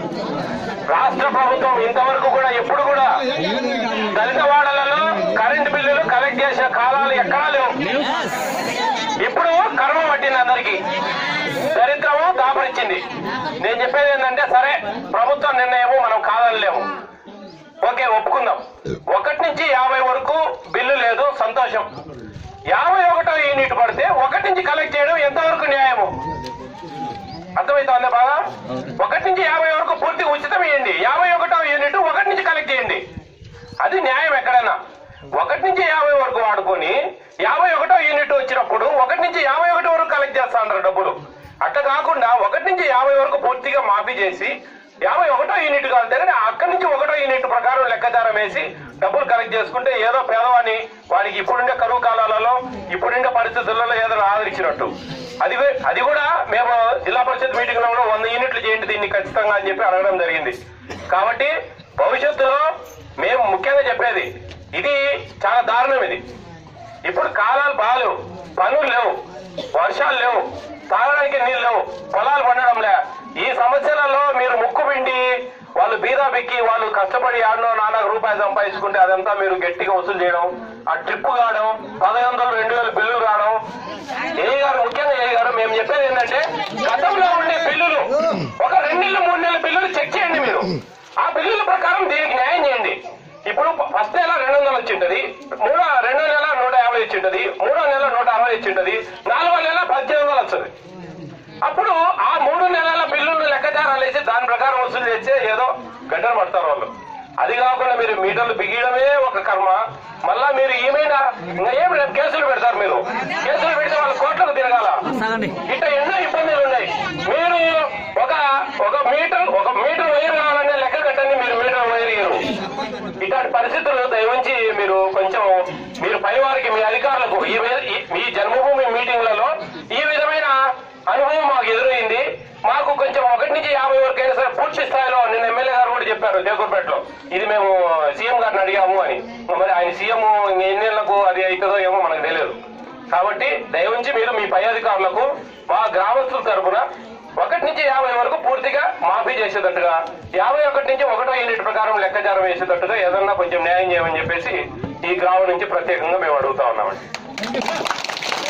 రాష్ట్ర ప్రభుత్వం ఇంతవరకు కూడా ఎప్పుడు కూడా దళిత వాడలలో కరెంటు బిల్లులు కలెక్ట్ చేసిన కాలాలు ఎక్కడా లేవు ఇప్పుడు కర్మ పట్టింది అందరికి దరిద్రము దాపరిచ్చింది నేను చెప్పేది ఏంటంటే సరే ప్రభుత్వ నిర్ణయము మనం కాదనలేము ఓకే ఒప్పుకుందాం ఒకటి నుంచి యాభై వరకు బిల్లు లేదు సంతోషం యాభై ఒకటో యూనిట్ పడితే ఒకటి నుంచి కలెక్ట్ చేయడం ఎంతవరకు న్యాయము అర్థమవుతుందా బాగా ఒకటి నుంచి యాభై వరకు పూర్తి ఉచితం ఇవ్వండి యాభై ఒకటో యూనిట్ ఒకటి నుంచి కలెక్ట్ చేయండి అది న్యాయం ఎక్కడైనా ఒకటి నుంచి యాభై వరకు వాడుకొని యాభై ఒకటో యూనిట్ వచ్చినప్పుడు ఒకటి నుంచి యాభై ఒకటి వరకు కలెక్ట్ చేస్తా ఉంటారు డబ్బులు అట్లా కాకుండా ఒకటి నుంచి యాభై వరకు పూర్తిగా మాఫీ చేసి యాభై ఒకటో యూనిట్ కాలితే కానీ అక్కడి నుంచి ఒకటో యూనిట్ ప్రకారం లెక్కాచారం వేసి డబ్బులు కలెక్ట్ చేసుకుంటే ఏదో పేదవాడిని వాడికి ఇప్పుడుండే కరువు కాలాలలో ఇప్పుడుండే పరిస్థితులలో ఏదో ఆదరించినట్టు అది వే- అది కూడా మేము జిల్లా పరిషత్ మీటింగ్ లో కూడా వంద యూనిట్లు చేయండి దీన్ని ఖచ్చితంగా అని చెప్పి అడగడం జరిగింది కాబట్టి భవిష్యత్తులో మేము ముఖ్యంగా చెప్పేది ఇది చాలా దారుణం ఇది ఇప్పుడు కాలాలు బాగాలేవు పనులు లేవు వర్షాలు లేవు తాగడానికి నీళ్ళు లేవు పొలాలు పండడం లే ఈ సమస్యలలో మీరు ముక్కు పిండి వాళ్ళు బీదా బిక్కి వాళ్ళు కష్టపడి ఆడనో నాలుగు రూపాయలు సంపాదించుకుంటే అదంతా మీరు గట్టిగా వసూలు చేయడం ఆ ట్రిప్ కావడం పదహైదు వందలు రెండు వేలు బిల్లులు రావడం ఏ గారు ముఖ్యంగా ఏ గారు మేము చెప్పేది ఏంటంటే గతంలో ఉండే బిల్లులు ఒక రెండు నెలలు మూడు నెలల బిల్లులు చెక్ చేయండి మీరు ఆ బిల్లుల ప్రకారం దీనికి న్యాయం చేయండి ఇప్పుడు ఫస్ట్ నెల రెండు వందలు వచ్చింటది మూడో రెండో నెల నూట యాభై వచ్చింటది మూడో నెల నూట అరవై వచ్చింటది నాలుగో నెల పద్దెనిమిది వందలు వస్తుంది అప్పుడు ఆ మూడు నెలల బిల్లులు లెక్కచారాలు వేసి దాని ప్రకారం వసూలు చేస్తే ఏదో గడ్డలు పడతారు వాళ్ళు అది కాకుండా మీరు మీటర్లు బిగియడమే ఒక కర్మ మళ్ళా మీరు ఏమైనా ఇంకా ఏం రేపు కేసులు పెడతారు మీరు కేసులు పెడితే వాళ్ళు కోట్లకు తిరగాల ఇట్లా ఎన్నో ఇబ్బందులు ఉన్నాయి మీరు ఒక ఒక మీటర్ ఒక మీటర్ వైర్ కావాలంటే లెక్క కట్టండి మీరు మీటర్ వైర్ ఇయ్యరు ఇట్లాంటి పరిస్థితులు దయవుంచి మీరు కొంచెం మీరు పై వారికి మీ అధికారులకు ఈ వి- ఈ- మీ జన్మభూమి మీటింగ్లలో ఈ విధమైన అనుభవం మాకు ఎదురైంది మాకు కొంచెం ఒకటి నుంచి యాభై వరకు అయినా సరే పూర్తి స్థాయిలో నిన్న ఎమ్మెల్యే గారు కూడా చెప్పారు దేకూర్పేటలో ఇది మేము సీఎం గారిని అడిగాము అని మరి ఆయన సీఎం ఎన్నేళ్లకు అది అవుతుందో ఏమో మనకు తెలియదు కాబట్టి దయవుంచి మీరు మీ పై అధికారులకు మా గ్రామస్తుల తరపున ఒకటి నుంచి యాభై వరకు పూర్తిగా మాఫీ చేసేటట్టుగా యాభై ఒకటి నుంచి ఒకటో యూనిట్ ప్రకారం లెక్కచారం వేసేటట్టుగా ఏదన్నా కొంచెం న్యాయం చేయమని చెప్పేసి ఈ గ్రామం నుంచి ప్రత్యేకంగా మేము అడుగుతా ఉన్నామండి